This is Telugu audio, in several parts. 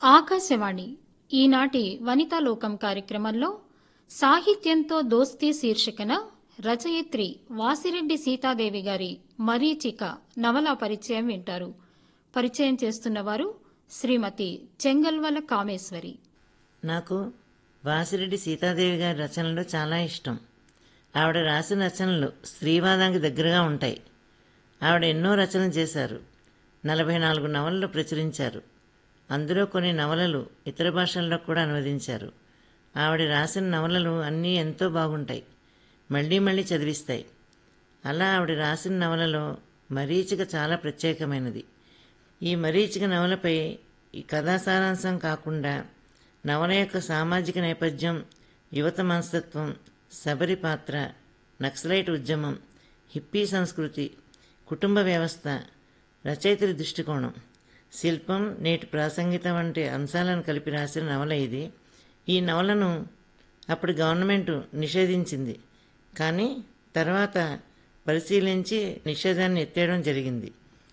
ఆకాశవాణి ఈనాటి వనితాలోకం కార్యక్రమంలో సాహిత్యంతో దోస్తీ శీర్షికన రచయిత్రి వాసిరెడ్డి సీతాదేవి గారి మరీచిక నవలా పరిచయం వింటారు పరిచయం చేస్తున్నవారు శ్రీమతి చెంగల్వల కామేశ్వరి నాకు వాసిరెడ్డి సీతాదేవి గారి రచనలు చాలా ఇష్టం ఆవిడ రాసిన రచనలు స్త్రీవాదానికి దగ్గరగా ఉంటాయి ఆవిడ ఎన్నో రచనలు చేశారు నలభై నాలుగు నవలలు ప్రచురించారు అందులో కొన్ని నవలలు ఇతర భాషల్లో కూడా అనువదించారు ఆవిడ రాసిన నవలలు అన్నీ ఎంతో బాగుంటాయి మళ్ళీ మళ్ళీ చదివిస్తాయి అలా ఆవిడ రాసిన నవలలో మరీచిక చాలా ప్రత్యేకమైనది ఈ మరీచిక నవలపై ఈ కథా సారాంశం కాకుండా నవల యొక్క సామాజిక నేపథ్యం యువత మనస్తత్వం శబరి పాత్ర నక్సలైట్ ఉద్యమం హిప్పీ సంస్కృతి కుటుంబ వ్యవస్థ రచయితల దృష్టికోణం శిల్పం నేటి ప్రాసంగిక వంటి అంశాలను కలిపి రాసిన నవల ఇది ఈ నవలను అప్పుడు గవర్నమెంట్ నిషేధించింది కానీ తర్వాత పరిశీలించి నిషేధాన్ని ఎత్తేయడం జరిగింది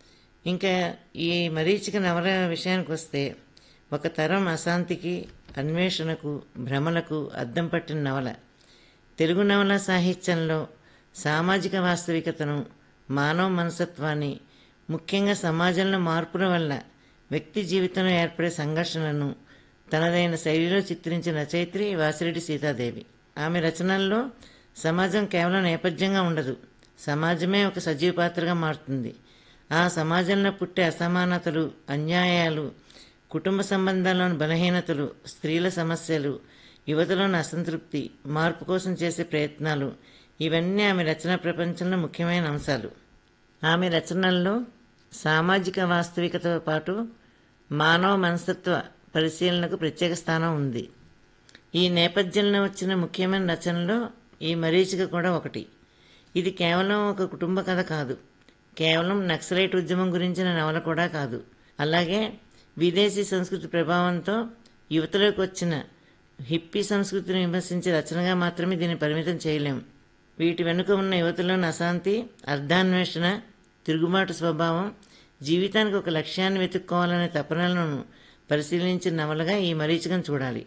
ఇంకా ఈ మరీచిక నవల విషయానికి వస్తే ఒక తరం అశాంతికి అన్వేషణకు భ్రమలకు అద్దం పట్టిన నవల తెలుగు నవల సాహిత్యంలో సామాజిక వాస్తవికతను మానవ మనసత్వాన్ని ముఖ్యంగా సమాజంలో మార్పుల వల్ల వ్యక్తి జీవితంలో ఏర్పడే సంఘర్షణలను తనదైన శైలిలో చిత్రించిన రచయిత్రి వాసిరెడ్డి సీతాదేవి ఆమె రచనల్లో సమాజం కేవలం నేపథ్యంగా ఉండదు సమాజమే ఒక సజీవ పాత్రగా మారుతుంది ఆ సమాజంలో పుట్టే అసమానతలు అన్యాయాలు కుటుంబ సంబంధాల్లోని బలహీనతలు స్త్రీల సమస్యలు యువతలోని అసంతృప్తి మార్పు కోసం చేసే ప్రయత్నాలు ఇవన్నీ ఆమె రచనా ప్రపంచంలో ముఖ్యమైన అంశాలు ఆమె రచనల్లో సామాజిక వాస్తవికతతో పాటు మానవ మనస్తత్వ పరిశీలనకు ప్రత్యేక స్థానం ఉంది ఈ నేపథ్యంలో వచ్చిన ముఖ్యమైన రచనలో ఈ మరీచిక కూడా ఒకటి ఇది కేవలం ఒక కుటుంబ కథ కాదు కేవలం నక్సలైట్ ఉద్యమం గురించిన నవల కూడా కాదు అలాగే విదేశీ సంస్కృతి ప్రభావంతో యువతలోకి వచ్చిన హిప్పీ సంస్కృతిని విమర్శించే రచనగా మాత్రమే దీన్ని పరిమితం చేయలేం వీటి వెనుక ఉన్న యువతలోని అశాంతి అర్ధాన్వేషణ తిరుగుబాటు స్వభావం జీవితానికి ఒక లక్ష్యాన్ని వెతుక్కోవాలనే తపనలను పరిశీలించిన నవలగా ఈ మరీచికను చూడాలి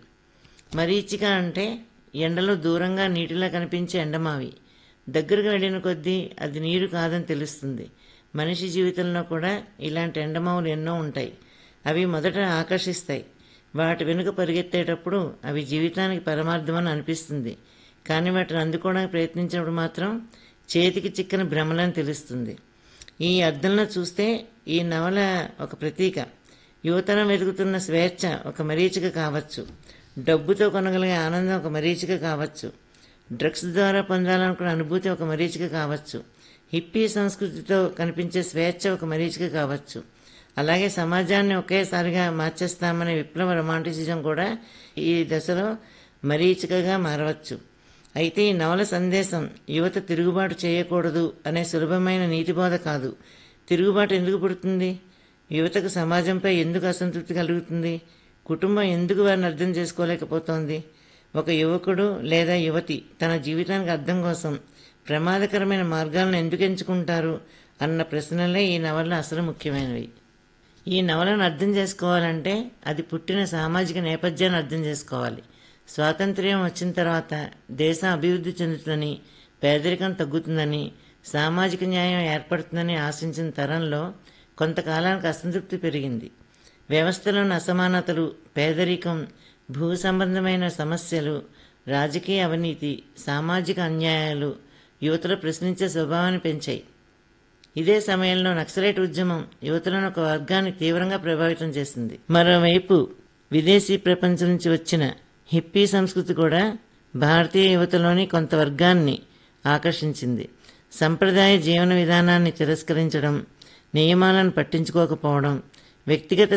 మరీచిక అంటే ఎండలో దూరంగా నీటిలా కనిపించే ఎండమావి దగ్గరకు వెళ్ళిన కొద్దీ అది నీరు కాదని తెలుస్తుంది మనిషి జీవితంలో కూడా ఇలాంటి ఎండమావులు ఎన్నో ఉంటాయి అవి మొదట ఆకర్షిస్తాయి వాటి వెనుక పరిగెత్తేటప్పుడు అవి జీవితానికి పరమార్థమని అనిపిస్తుంది కానీ వాటిని అందుకోవడానికి ప్రయత్నించినప్పుడు మాత్రం చేతికి చిక్కని భ్రమలని తెలుస్తుంది ఈ అర్థంలో చూస్తే ఈ నవల ఒక ప్రతీక యువతరం వెతుకుతున్న స్వేచ్ఛ ఒక మరీచిక కావచ్చు డబ్బుతో కొనగలిగే ఆనందం ఒక మరీచిక కావచ్చు డ్రగ్స్ ద్వారా పొందాలనుకున్న అనుభూతి ఒక మరీచిక కావచ్చు హిప్పీ సంస్కృతితో కనిపించే స్వేచ్ఛ ఒక మరీచిక కావచ్చు అలాగే సమాజాన్ని ఒకేసారిగా మార్చేస్తామనే విప్లవ రొమాంటిసిజం కూడా ఈ దశలో మరీచికగా మారవచ్చు అయితే ఈ నవల సందేశం యువత తిరుగుబాటు చేయకూడదు అనే సులభమైన నీతిబోధ కాదు తిరుగుబాటు ఎందుకు పుడుతుంది యువతకు సమాజంపై ఎందుకు అసంతృప్తి కలుగుతుంది కుటుంబం ఎందుకు వారిని అర్థం చేసుకోలేకపోతోంది ఒక యువకుడు లేదా యువతి తన జీవితానికి అర్థం కోసం ప్రమాదకరమైన మార్గాలను ఎందుకు ఎంచుకుంటారు అన్న ప్రశ్నలే ఈ నవల అసలు ముఖ్యమైనవి ఈ నవలను అర్థం చేసుకోవాలంటే అది పుట్టిన సామాజిక నేపథ్యాన్ని అర్థం చేసుకోవాలి స్వాతంత్ర్యం వచ్చిన తర్వాత దేశం అభివృద్ధి చెందుతుందని పేదరికం తగ్గుతుందని సామాజిక న్యాయం ఏర్పడుతుందని ఆశించిన తరంలో కొంతకాలానికి అసంతృప్తి పెరిగింది వ్యవస్థలోని అసమానతలు పేదరికం భూ సంబంధమైన సమస్యలు రాజకీయ అవినీతి సామాజిక అన్యాయాలు యువతలో ప్రశ్నించే స్వభావాన్ని పెంచాయి ఇదే సమయంలో నక్సలైట్ ఉద్యమం యువతలను ఒక వర్గాన్ని తీవ్రంగా ప్రభావితం చేసింది మరోవైపు విదేశీ ప్రపంచం నుంచి వచ్చిన హిప్పీ సంస్కృతి కూడా భారతీయ యువతలోని కొంత వర్గాన్ని ఆకర్షించింది సంప్రదాయ జీవన విధానాన్ని తిరస్కరించడం నియమాలను పట్టించుకోకపోవడం వ్యక్తిగత